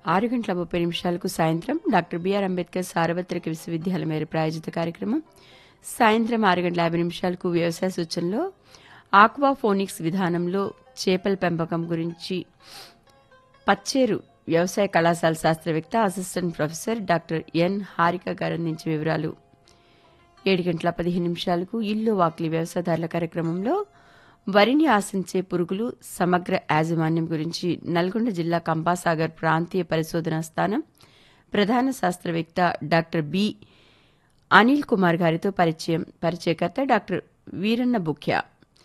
ఆరు గంటల ముప్పై నిమిషాలకు సాయంత్రం డాక్టర్ బిఆర్ అంబేద్కర్ సార్వత్రిక విశ్వవిద్యాలయం మేర ప్రాయోజిత కార్యక్రమం సాయంత్రం ఆరు గంటల యాభై నిమిషాలకు వ్యవసాయ సూచనలో ఆక్వాఫోనిక్స్ విధానంలో చేపల పెంపకం గురించి పచ్చేరు వ్యవసాయ కళాశాల శాస్త్రవేత్త assistant professor doctor N Harika garu అందించే వివరాలు ఏడు గంటల పదిహేను నిమిషాలకు ఇల్లు వాక్లి వ్యవసాయదారుల కార్యక్రమంలో వరిని ఆశించే పురుగులు సమగ్ర యాజమాన్యం గురించి నల్గొండ జిల్లా కంపాసాగర్ ప్రాంతీయ పరిశోధనా స్థానం ప్రధాన శాస్త్రవేత్త డాక్టర్ బి అనిల్ కుమార్ గారితో పరిచయం పరిచయకర్త డాక్టర్ వీరన్న బుఖ్యా